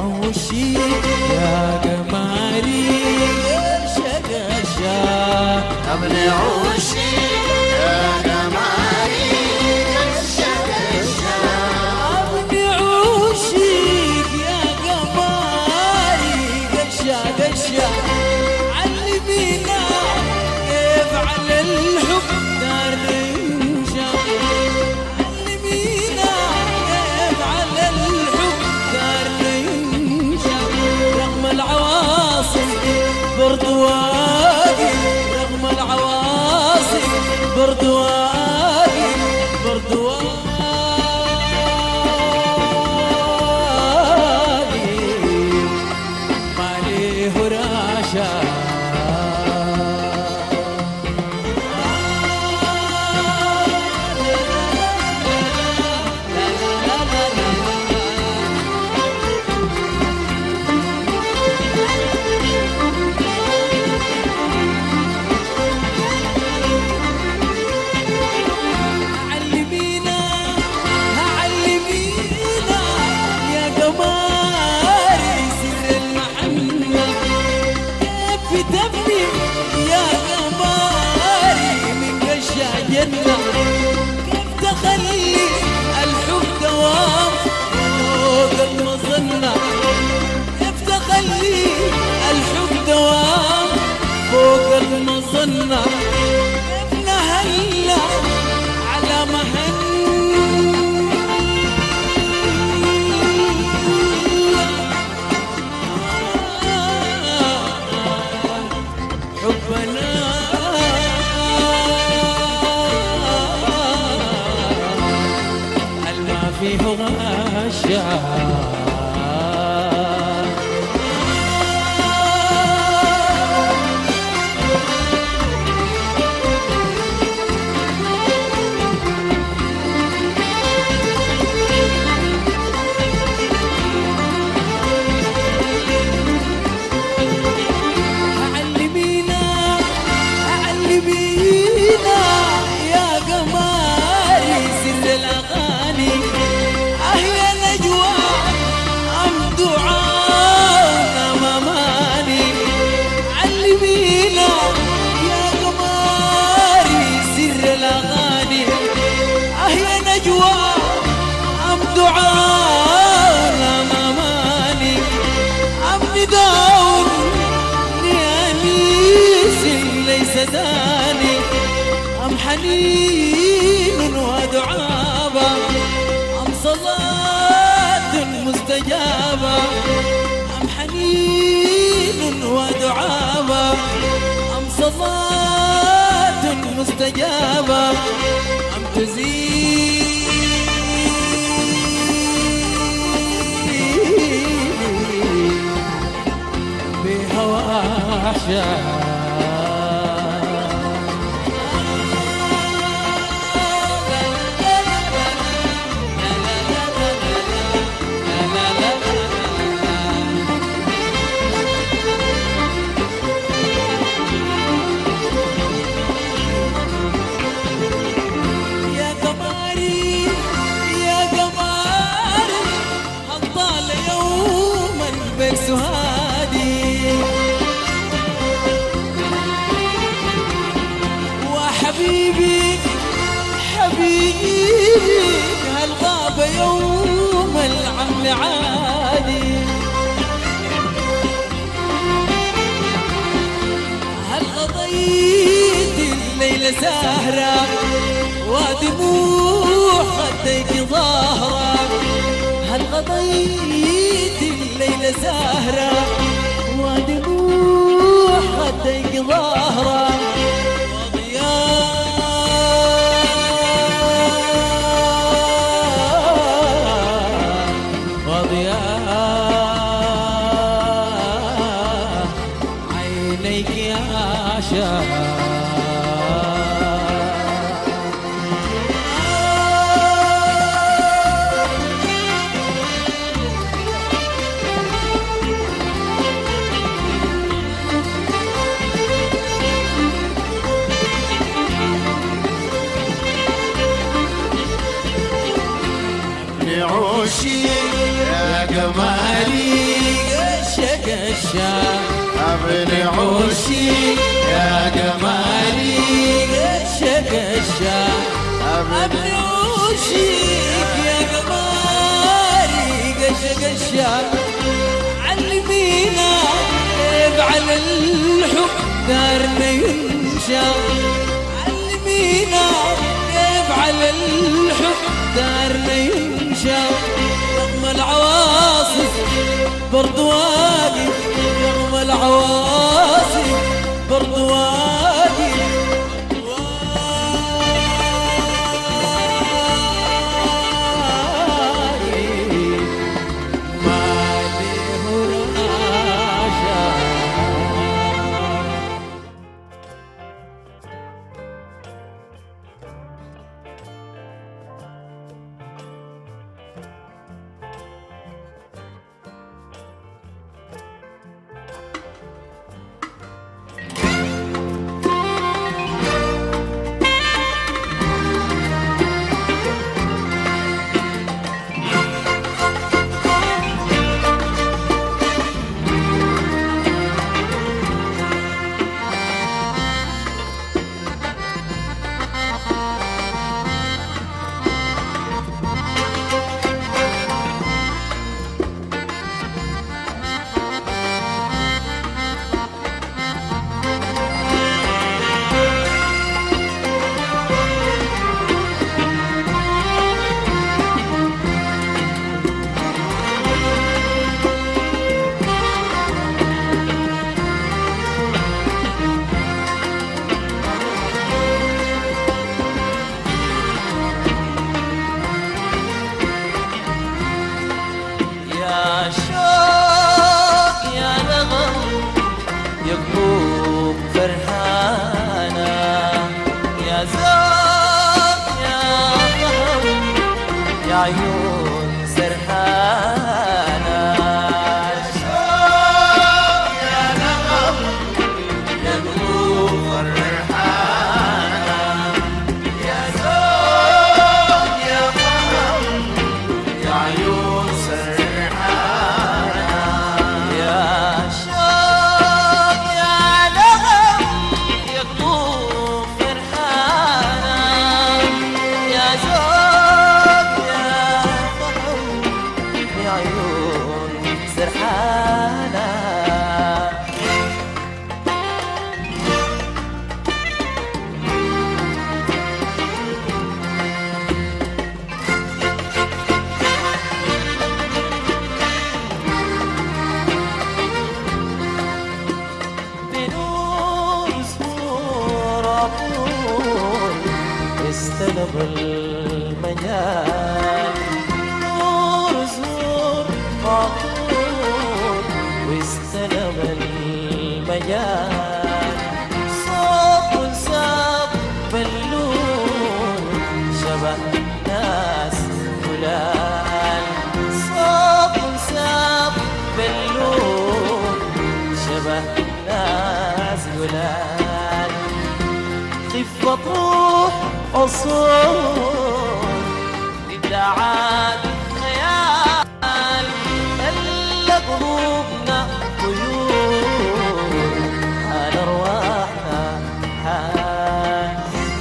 عوشي يا قمري قشا قشا ابن عوشي يا قمري قشة قشة ابني عوشيك يا قمري قشا قشا علمينا كيف على الحب دار نمشى علمينا كيف على الحب دار نمشى رغم العواصف برد واقف رغم العواصف برد واقف برد واقف مالي هراشا علمينا علمينا يا قماري سر المحنة كيف تبني يا قماري من قشا جنة كيف تخلي الحب دوام فوق المظنة كيف تخلي الحب دوام فوق المظنة كيف نهلا على مهن حبنا هل ما فيه غشا علمينا علمينا يا قماري سر الاغاني اهي نجوى ام دعاء مماني علمينا يا قماري سر الاغاني اهي نجوى ام دعاء مماني ام نداء لأنيس ليس داني أم حنين ودعابة أم صلاة مستجابة أم حنين ودعابة أم صلاة مستجابة أم تزيد بهوى يا قمري يا قمري هالطال يوما بك سهادي وحبيبي حبيبي هالغابة يوم العمل عادي هل قضيت الليلة سهرة ودموع خديك ظاهرة هل قضيت الليلة سهرة ودموع خديك ظاهرة وضياء وضياء عينيك يا شاه نعوشي يا قمري الشام ابن عوشي يا جمالي قشق الشام ابن عوشيك يا قماري قشق الشام علمينا كيف على الحب دارنا ينشا علمينا كيف على الحب دارنا ينشا رغم العواصف برضو واقف رغم العواصف برضو واقف يا شوق يا نغم يا قلوب فرحانة يا زوق يا فهم يا عيون سرحانة شوق يا نغم يا قلوب فرحانة يا زوق يا فهم يا عيون سرحانة يا شوق يا نغم يا قلوب فرحانة يا زوق يا فهم يا عيون سرحانة بنور زهور عطول استلم المجال نور زهور عطول واستلم المجال صوت ساب بلون شبه ناس فلان صوت ساب بلون شبه ناس ولاد خفة روح عصور ابداعات خيال هلا قلوبنا طيور حال ارواحنا حال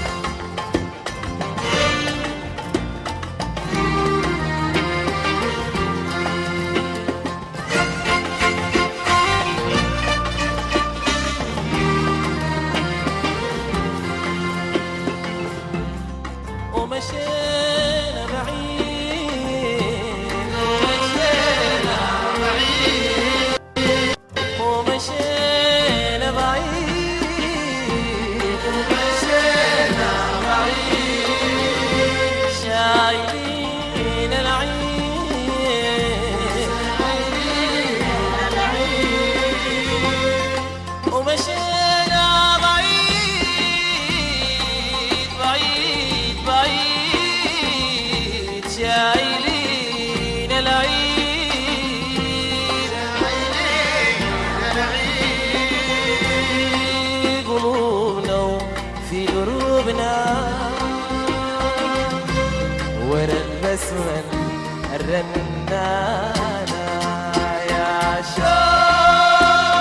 ومشينا بعيد ومشينا بعيد ومشينا بعيد ومشينا بعيد شايلين العين شايلين العين ومشينا بعيد بعيد بعيد شايلين العيد في قلوبنا وفي دروبنا ورا البسمة الرنانة يا شوق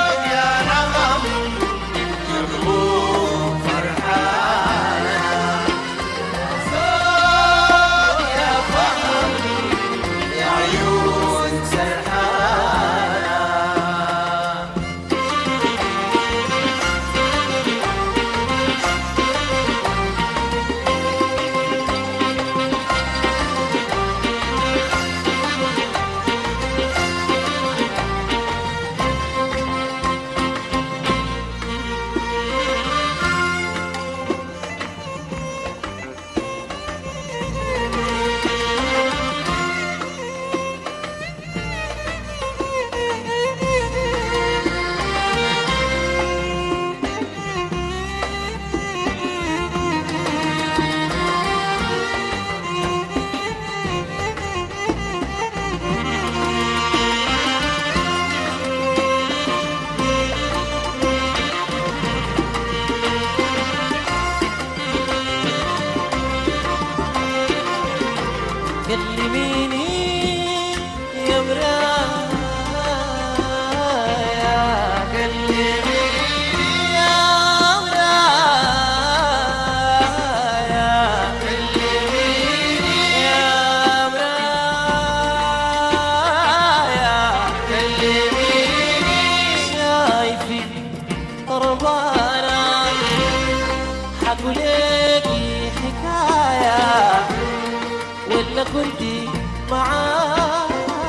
كنتي معانا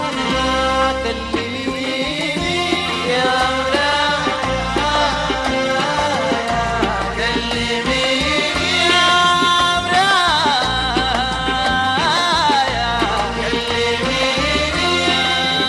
كلميني يا مرايا كلميني يا مرايا كلميني يا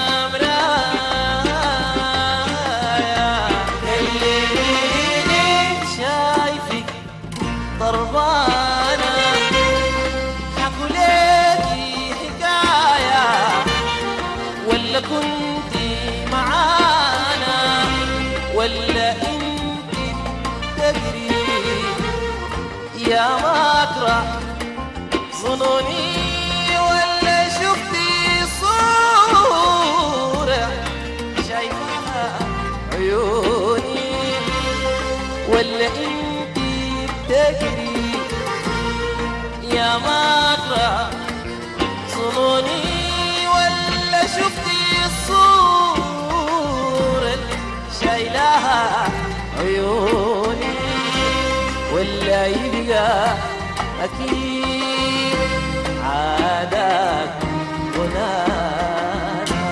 مرايا كلميني شايفك ضربانة حكوا ليكي حكاية ولا كنتي معانا ولا انتي تدري يا مكره ظنوني ولا شفتي صورة شايفها عيوني ولا انتي بتجري يا مكره ظنوني ولا شفتي الصورة اللي شايلاها عيوني ولا يبقى أكيد عادك غنانا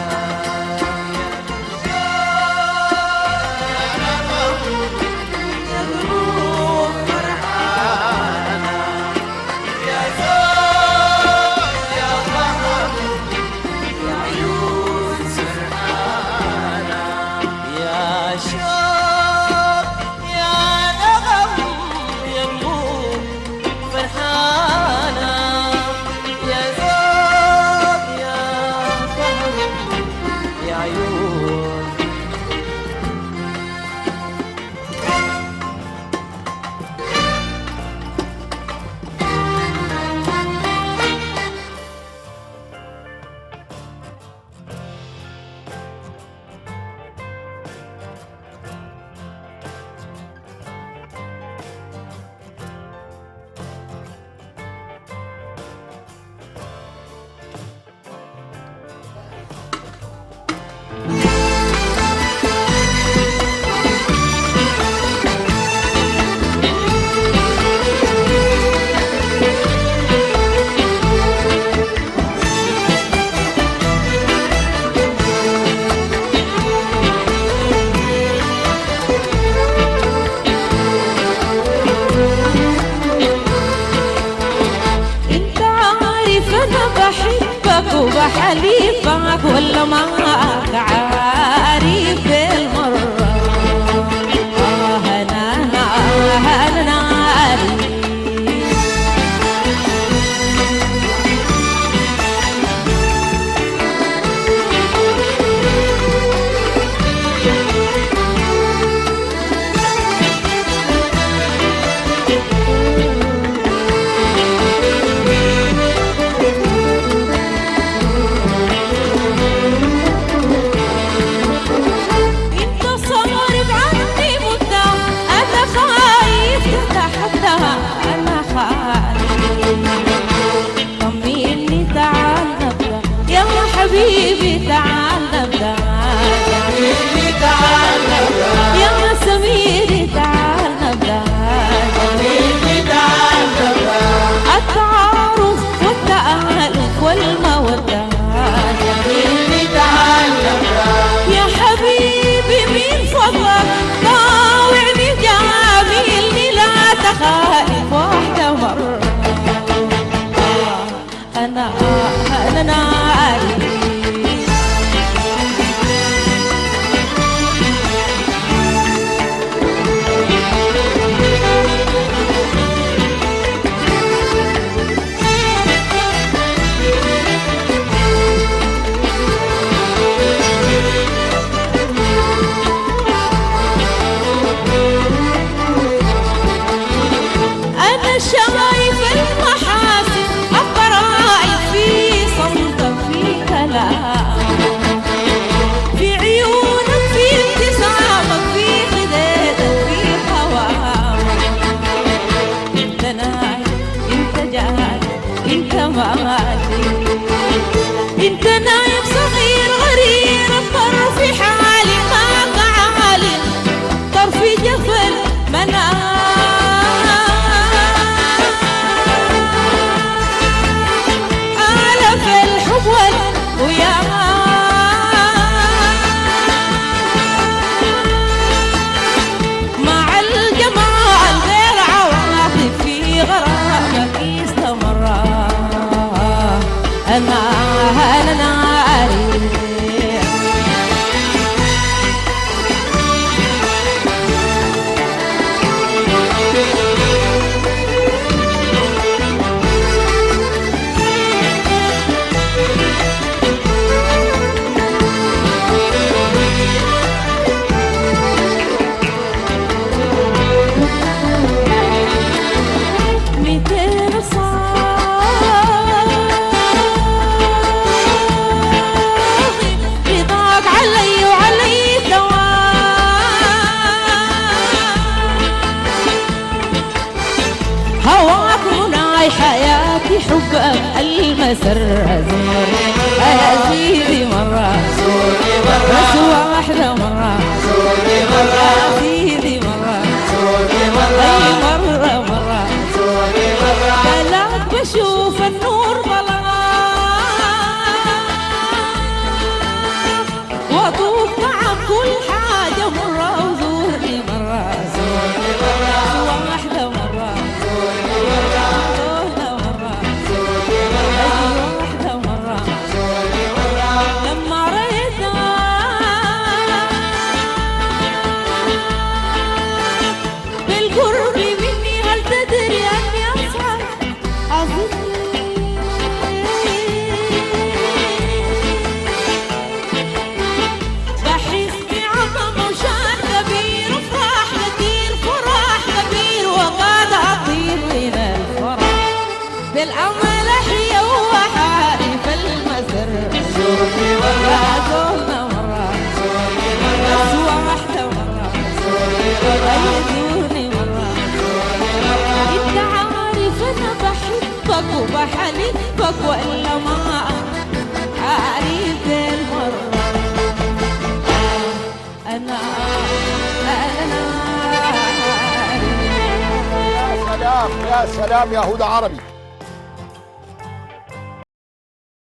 يا قلوب فرحانة يا زوج يا قمر يا عيون سرحانة يا شوق يا نغم يا قلوب فرحانة يا زوج يا قمر يا عيون انت عارف انا بحبك وبحليفك ولا ما عارف بالمرة آه انا انا انا عارف المسر زورني يا سيدي مرة بس واحدة مرة يا سيدي مرة أي مرة مرة بلاك بشوف النور ظلام واطوف مع كل حاجة مرة وزورني مرة زورني مرة واحدة مرة زورنا مرة أي واحدة مرة لما ريتها بالقرب مني هل تدري أني أصعب بحس بعظم وشان كبير وفرح كثير فرح كبير وقد أطير من الفرح بالأمل أحيا وأحارب المسر زورني مرة زورنا مرة بس واحدة مرة أيدوني مرة انت عارف انا بحبك وبحلفك والا ما عارف المرة انا انا يا سلام يا سلام يا هدى عربي